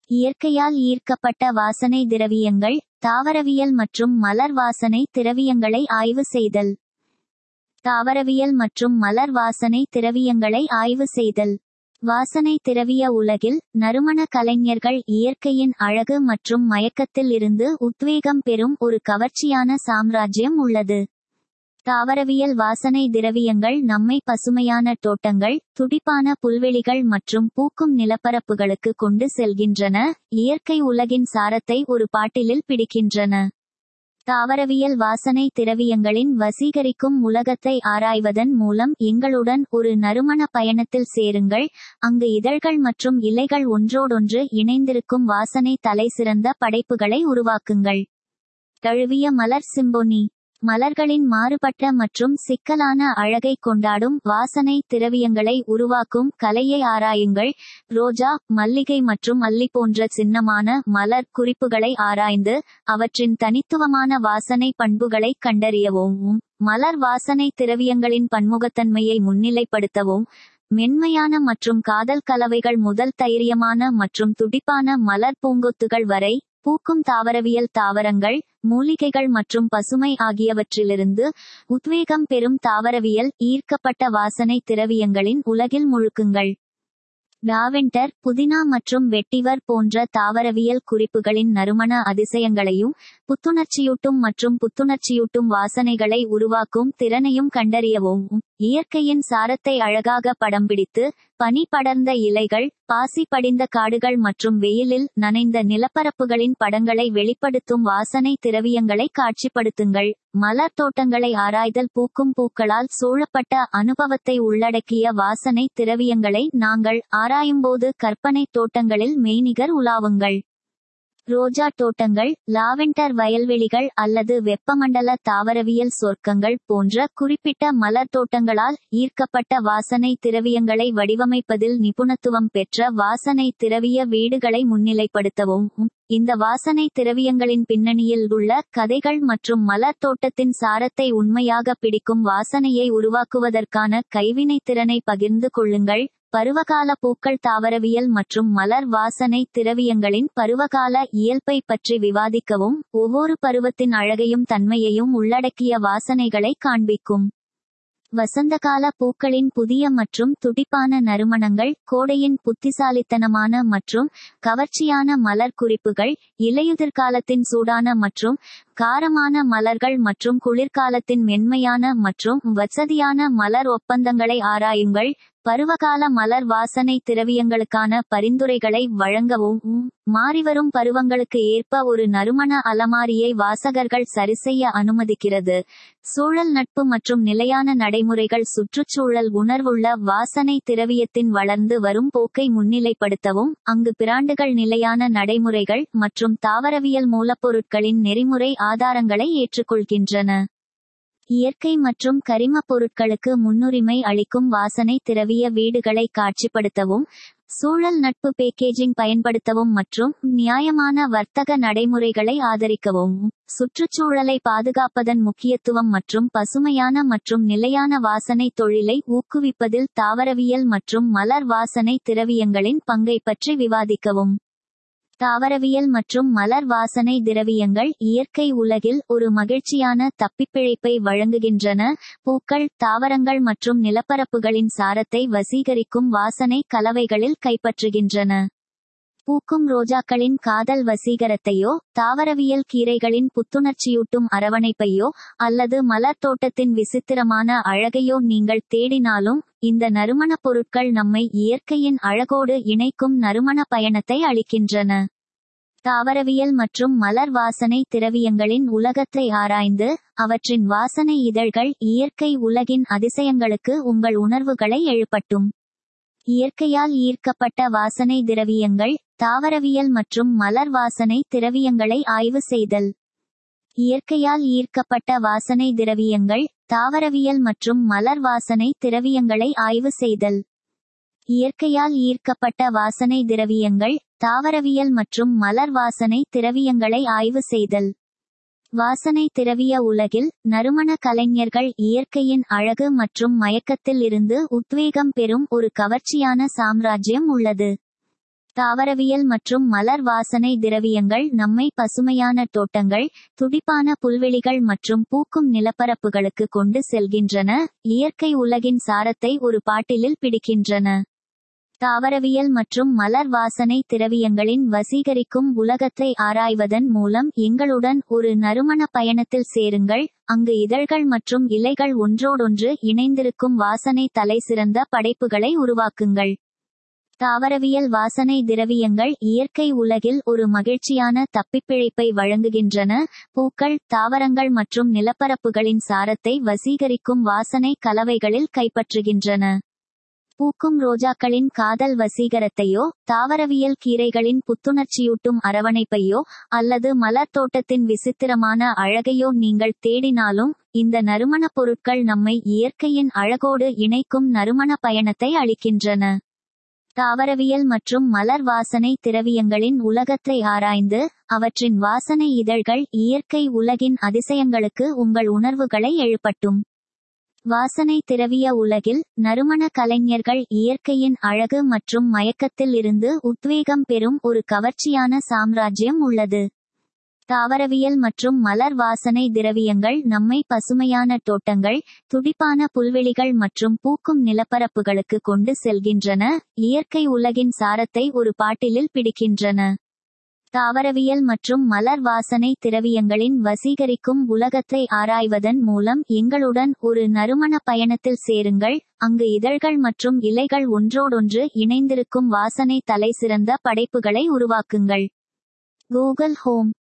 இயற்கையால் ஈர்க்கப்பட்ட வாசனை திரவியங்கள் தாவரவியல் மற்றும் மலர் வாசனை திரவியங்களை ஆய்வு செய்தல் தாவரவியல் மற்றும் மலர் வாசனை திரவியங்களை ஆய்வு செய்தல் வாசனை திரவிய உலகில் நறுமண கலைஞர்கள் இயற்கையின் அழகு மற்றும் மயக்கத்தில் இருந்து உத்வேகம் பெறும் ஒரு கவர்ச்சியான சாம்ராஜ்யம் உள்ளது தாவரவியல் வாசனை திரவியங்கள் நம்மை பசுமையான தோட்டங்கள் துடிப்பான புல்வெளிகள் மற்றும் பூக்கும் நிலப்பரப்புகளுக்கு கொண்டு செல்கின்றன இயற்கை உலகின் சாரத்தை ஒரு பாட்டிலில் பிடிக்கின்றன தாவரவியல் வாசனை திரவியங்களின் வசீகரிக்கும் உலகத்தை ஆராய்வதன் மூலம் எங்களுடன் ஒரு நறுமண பயணத்தில் சேருங்கள் அங்கு இதழ்கள் மற்றும் இலைகள் ஒன்றோடொன்று இணைந்திருக்கும் வாசனை தலைசிறந்த படைப்புகளை உருவாக்குங்கள் தழுவிய மலர் சிம்போனி மலர்களின் மாறுபட்ட மற்றும் சிக்கலான அழகை கொண்டாடும் வாசனை திரவியங்களை உருவாக்கும் கலையை ஆராயுங்கள் ரோஜா மல்லிகை மற்றும் அல்லி போன்ற சின்னமான மலர் குறிப்புகளை ஆராய்ந்து அவற்றின் தனித்துவமான வாசனை பண்புகளை கண்டறியவும் மலர் வாசனை திரவியங்களின் பன்முகத்தன்மையை முன்னிலைப்படுத்தவும் மென்மையான மற்றும் காதல் கலவைகள் முதல் தைரியமான மற்றும் துடிப்பான மலர் பூங்கொத்துகள் வரை பூக்கும் தாவரவியல் தாவரங்கள் மூலிகைகள் மற்றும் பசுமை ஆகியவற்றிலிருந்து உத்வேகம் பெறும் தாவரவியல் ஈர்க்கப்பட்ட வாசனை திரவியங்களின் உலகில் முழுக்குங்கள் லாவெண்டர் புதினா மற்றும் வெட்டிவர் போன்ற தாவரவியல் குறிப்புகளின் நறுமண அதிசயங்களையும் புத்துணர்ச்சியூட்டும் மற்றும் புத்துணர்ச்சியூட்டும் வாசனைகளை உருவாக்கும் திறனையும் கண்டறியவும் இயற்கையின் சாரத்தை அழகாக படம் பிடித்து பனி படர்ந்த இலைகள் பாசி படிந்த காடுகள் மற்றும் வெயிலில் நனைந்த நிலப்பரப்புகளின் படங்களை வெளிப்படுத்தும் வாசனை திரவியங்களை காட்சிப்படுத்துங்கள் மலர் தோட்டங்களை ஆராய்தல் பூக்கும் பூக்களால் சூழப்பட்ட அனுபவத்தை உள்ளடக்கிய வாசனை திரவியங்களை நாங்கள் ஆராயும்போது கற்பனை தோட்டங்களில் மெய்நிகர் உலாவுங்கள் ரோஜா தோட்டங்கள் லாவெண்டர் வயல்வெளிகள் அல்லது வெப்பமண்டல தாவரவியல் சொர்க்கங்கள் போன்ற குறிப்பிட்ட மலர் தோட்டங்களால் ஈர்க்கப்பட்ட வாசனை திரவியங்களை வடிவமைப்பதில் நிபுணத்துவம் பெற்ற வாசனை திரவிய வீடுகளை முன்னிலைப்படுத்தவும் இந்த வாசனை திரவியங்களின் பின்னணியில் உள்ள கதைகள் மற்றும் மலர் தோட்டத்தின் சாரத்தை உண்மையாக பிடிக்கும் வாசனையை உருவாக்குவதற்கான கைவினைத் திறனை பகிர்ந்து கொள்ளுங்கள் பருவகால பூக்கள் தாவரவியல் மற்றும் மலர் வாசனை திரவியங்களின் பருவகால இயல்பை பற்றி விவாதிக்கவும் ஒவ்வொரு பருவத்தின் அழகையும் தன்மையையும் உள்ளடக்கிய வாசனைகளை காண்பிக்கும் வசந்தகால பூக்களின் புதிய மற்றும் துடிப்பான நறுமணங்கள் கோடையின் புத்திசாலித்தனமான மற்றும் கவர்ச்சியான மலர் குறிப்புகள் இலையுதிர்காலத்தின் சூடான மற்றும் காரமான மலர்கள் மற்றும் குளிர்காலத்தின் மென்மையான மற்றும் வசதியான மலர் ஒப்பந்தங்களை ஆராயுங்கள் பருவகால மலர் வாசனை திரவியங்களுக்கான பரிந்துரைகளை வழங்கவும் மாறிவரும் பருவங்களுக்கு ஏற்ப ஒரு நறுமண அலமாரியை வாசகர்கள் சரிசெய்ய அனுமதிக்கிறது சூழல் நட்பு மற்றும் நிலையான நடைமுறைகள் சுற்றுச்சூழல் உணர்வுள்ள வாசனை திரவியத்தின் வளர்ந்து வரும் போக்கை முன்னிலைப்படுத்தவும் அங்கு பிராண்டுகள் நிலையான நடைமுறைகள் மற்றும் தாவரவியல் மூலப்பொருட்களின் நெறிமுறை ஆதாரங்களை ஏற்றுக்கொள்கின்றன இயற்கை மற்றும் கரிம பொருட்களுக்கு முன்னுரிமை அளிக்கும் வாசனை திரவிய வீடுகளை காட்சிப்படுத்தவும் சூழல் நட்பு பேக்கேஜிங் பயன்படுத்தவும் மற்றும் நியாயமான வர்த்தக நடைமுறைகளை ஆதரிக்கவும் சுற்றுச்சூழலை பாதுகாப்பதன் முக்கியத்துவம் மற்றும் பசுமையான மற்றும் நிலையான வாசனை தொழிலை ஊக்குவிப்பதில் தாவரவியல் மற்றும் மலர் வாசனை திரவியங்களின் பங்கை பற்றி விவாதிக்கவும் தாவரவியல் மற்றும் மலர் வாசனை திரவியங்கள் இயற்கை உலகில் ஒரு மகிழ்ச்சியான தப்பிப்பிழைப்பை வழங்குகின்றன பூக்கள் தாவரங்கள் மற்றும் நிலப்பரப்புகளின் சாரத்தை வசீகரிக்கும் வாசனை கலவைகளில் கைப்பற்றுகின்றன பூக்கும் ரோஜாக்களின் காதல் வசீகரத்தையோ தாவரவியல் கீரைகளின் புத்துணர்ச்சியூட்டும் அரவணைப்பையோ அல்லது மலர் தோட்டத்தின் விசித்திரமான அழகையோ நீங்கள் தேடினாலும் இந்த நறுமணப் பொருட்கள் நம்மை இயற்கையின் அழகோடு இணைக்கும் நறுமண பயணத்தை அளிக்கின்றன தாவரவியல் மற்றும் மலர் வாசனை திரவியங்களின் உலகத்தை ஆராய்ந்து அவற்றின் வாசனை இதழ்கள் இயற்கை உலகின் அதிசயங்களுக்கு உங்கள் உணர்வுகளை எழுப்பட்டும் இயற்கையால் ஈர்க்கப்பட்ட வாசனை திரவியங்கள் தாவரவியல் மற்றும் மலர் வாசனை திரவியங்களை ஆய்வு செய்தல் இயற்கையால் ஈர்க்கப்பட்ட வாசனை திரவியங்கள் தாவரவியல் மற்றும் மலர் வாசனை திரவியங்களை ஆய்வு செய்தல் இயற்கையால் ஈர்க்கப்பட்ட வாசனை திரவியங்கள் தாவரவியல் மற்றும் மலர் வாசனை திரவியங்களை ஆய்வு செய்தல் வாசனை திரவிய உலகில் நறுமண கலைஞர்கள் இயற்கையின் அழகு மற்றும் மயக்கத்தில் இருந்து உத்வேகம் பெறும் ஒரு கவர்ச்சியான சாம்ராஜ்யம் உள்ளது தாவரவியல் மற்றும் மலர் வாசனை திரவியங்கள் நம்மை பசுமையான தோட்டங்கள் துடிப்பான புல்வெளிகள் மற்றும் பூக்கும் நிலப்பரப்புகளுக்கு கொண்டு செல்கின்றன இயற்கை உலகின் சாரத்தை ஒரு பாட்டிலில் பிடிக்கின்றன தாவரவியல் மற்றும் மலர் வாசனை திரவியங்களின் வசீகரிக்கும் உலகத்தை ஆராய்வதன் மூலம் எங்களுடன் ஒரு நறுமண பயணத்தில் சேருங்கள் அங்கு இதழ்கள் மற்றும் இலைகள் ஒன்றோடொன்று இணைந்திருக்கும் வாசனை தலைசிறந்த படைப்புகளை உருவாக்குங்கள் தாவரவியல் வாசனை திரவியங்கள் இயற்கை உலகில் ஒரு மகிழ்ச்சியான தப்பிப்பிழைப்பை வழங்குகின்றன பூக்கள் தாவரங்கள் மற்றும் நிலப்பரப்புகளின் சாரத்தை வசீகரிக்கும் வாசனை கலவைகளில் கைப்பற்றுகின்றன பூக்கும் ரோஜாக்களின் காதல் வசீகரத்தையோ தாவரவியல் கீரைகளின் புத்துணர்ச்சியூட்டும் அரவணைப்பையோ அல்லது மலர் தோட்டத்தின் விசித்திரமான அழகையோ நீங்கள் தேடினாலும் இந்த நறுமணப் பொருட்கள் நம்மை இயற்கையின் அழகோடு இணைக்கும் நறுமண பயணத்தை அளிக்கின்றன தாவரவியல் மற்றும் மலர் வாசனை திரவியங்களின் உலகத்தை ஆராய்ந்து அவற்றின் வாசனை இதழ்கள் இயற்கை உலகின் அதிசயங்களுக்கு உங்கள் உணர்வுகளை எழுப்பட்டும் வாசனை திரவிய உலகில் நறுமண கலைஞர்கள் இயற்கையின் அழகு மற்றும் மயக்கத்தில் இருந்து உத்வேகம் பெறும் ஒரு கவர்ச்சியான சாம்ராஜ்யம் உள்ளது தாவரவியல் மற்றும் மலர் வாசனை திரவியங்கள் நம்மை பசுமையான தோட்டங்கள் துடிப்பான புல்வெளிகள் மற்றும் பூக்கும் நிலப்பரப்புகளுக்கு கொண்டு செல்கின்றன இயற்கை உலகின் சாரத்தை ஒரு பாட்டிலில் பிடிக்கின்றன தாவரவியல் மற்றும் மலர் வாசனை திரவியங்களின் வசீகரிக்கும் உலகத்தை ஆராய்வதன் மூலம் எங்களுடன் ஒரு நறுமண பயணத்தில் சேருங்கள் அங்கு இதழ்கள் மற்றும் இலைகள் ஒன்றோடொன்று இணைந்திருக்கும் வாசனை தலைசிறந்த படைப்புகளை உருவாக்குங்கள் கூகுள் ஹோம்